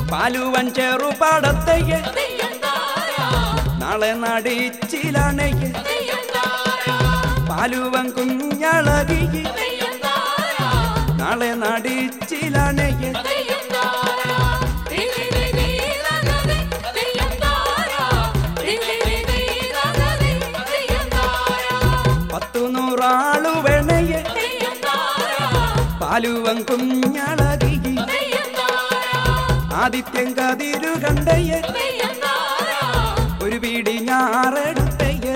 പാലുവൻ ചെറുപാടത്തയ്യ നാളെ നടിച്ചിലാണയ്യ പാലുവൻ കുഞ്ഞളകിയ നാളെ നടിച്ചിലാണയ്യ പത്തു നൂറാളു വേണയ്യ പാലുവൻ കുഞ്ഞളകിയ ആദിത്യൻ കതിരു കണ്ടയ്യ ഒരു പീടി ഞാറെടുത്തയ്യ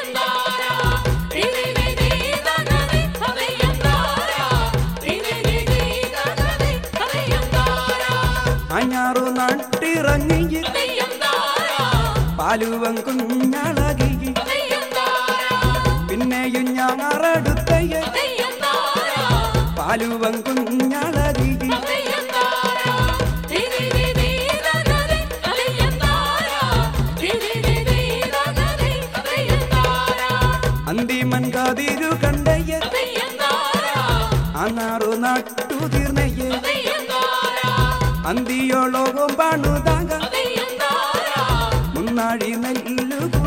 അഞ്ഞാറു നട്ടിറങ്ങിയ പാലുവൻ കുഞ്ഞളകിയ പിന്നെയും ഞാറെടുത്തയ്യ പാലുവൻ കുഞ്ഞളകിയ അന്തിമൻ കതിരു കണ്ടയ്യ അന്നാറു നട്ടു തീർന്നയ്യ അന്തിയോളോകം പണുതാക മുന്നാഴി നെല്ലു